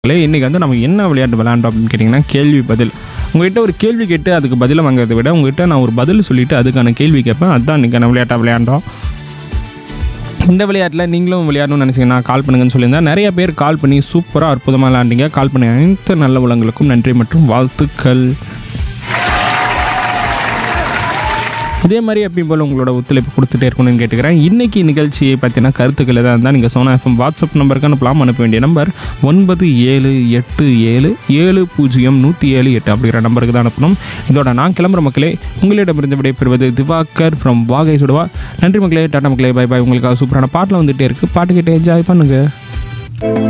இன்றைக்கி வந்து நம்ம என்ன விளையாட்டு விளையாண்டோம் அப்படின்னு கேட்டிங்கன்னா கேள்வி பதில் உங்ககிட்ட ஒரு கேள்வி கேட்டு அதுக்கு பதிலை வாங்குறதை விட உங்ககிட்ட நான் ஒரு பதில் சொல்லிவிட்டு அதுக்கான கேள்வி கேட்பேன் அதுதான் இன்றைக்கான விளையாட்டாக விளையாண்டோம் இந்த விளையாட்டில் நீங்களும் விளையாடணும்னு நினச்சிங்கன்னா கால் பண்ணுங்கன்னு சொல்லியிருந்தேன் நிறைய பேர் கால் பண்ணி சூப்பராக அற்புதமாக விளையாண்டீங்க கால் பண்ணி அனைத்து நல்ல உலங்களுக்கும் நன்றி மற்றும் வாழ்த்துக்கள் இதே மாதிரி எப்பயும் போல் உங்களோட ஒத்துழைப்பு கொடுத்துட்டே இருக்கணும்னு கேட்டுக்கிறேன் இன்றைக்கி நிகழ்ச்சியை பற்றின கருத்துக்கள் எதாக இருந்தால் நீங்கள் சோனா எஃப்எம் வாட்ஸ்அப் நம்பருக்கு அனுப்பலாம் அனுப்ப வேண்டிய நம்பர் ஒன்பது ஏழு எட்டு ஏழு ஏழு பூஜ்ஜியம் நூற்றி ஏழு எட்டு அப்படிங்கிற நம்பருக்கு தான் அனுப்பணும் இதோட நான் கிளம்புற மக்களே உங்களிடமிருந்து விடைபெறுவது திவாகர் ஃப்ரம் வாகை சுடுவா நன்றி மக்களே டாடா மக்களே பை பாய் உங்களுக்காக சூப்பரான பாட்டில் வந்துகிட்டே இருக்குது பாட்டு கேட்டு என்ஜாய் பண்ணுங்கள்